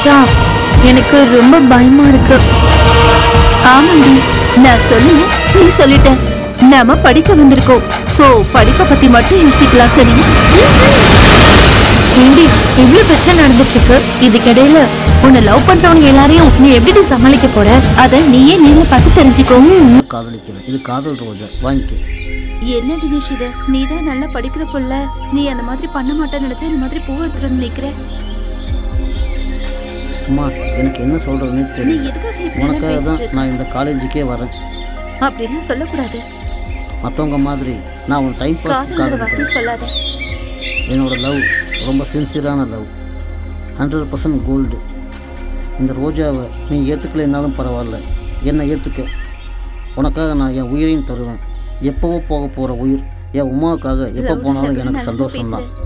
நினைச்சா எனக்கு ரொம்ப பயமா இருக்கு ஆமாண்டி நான் சொல்லல நீ சொல்லிட்ட நாம படிக்க வந்திருக்கோம் சோ படிப்பை பத்தி மட்டும் யோசிக்கலாம் சரி ஏண்டி இவ்ளோ பிரச்சனை நடந்துட்டு இருக்கு இதுக்கிடையில உன்னை லவ் பண்றவங்க எல்லாரையும் நீ எப்படி சமாளிக்க போற அத நீயே நேர்ல பார்த்து தெரிஞ்சுக்கோ காதலிக்கிறேன் இது காதல் ரோஜா வாங்கிக்க என்ன தினேஷ் இது நீ தான் நல்லா படிக்கிற புள்ள நீ அந்த மாதிரி பண்ண மாட்டேன்னு நினைச்சா இந்த மாதிரி பூ எடுத்துட்டு வந்து நிக்கிற அம்மா எனக்கு என்ன சொல்கிறதுனே நீ தெரியல எதுக்காக இப்படி உனக்காக தான் பேசிட்டு நான் இந்த காலேஜுக்கே வரேன் இருக்க? அப்படிலாம் சொல்லக்கூடாது மற்றவங்க மாதிரி நான் உன் டைம் பாஸ் காதல்ங்கிற வார்த்தையை காதலிக்கிறேன் சொல்லாத என்னோட லவ் ரொம்ப சின்சியரான லவ் ஹண்ட்ரட் பர்சன்ட் கோல்டு இந்த ரோஜாவை நீ ஏற்றுக்கலைன்னாலும் பரவாயில்ல என்னை ஏற்றுக்க உனக்காக நான் என் உயிரையும் தருவேன் எப்போவோ போக போகிற உயிர் என் உமாவுக்காக எப்போ போனாலும் எனக்கு சந்தோஷம்தான்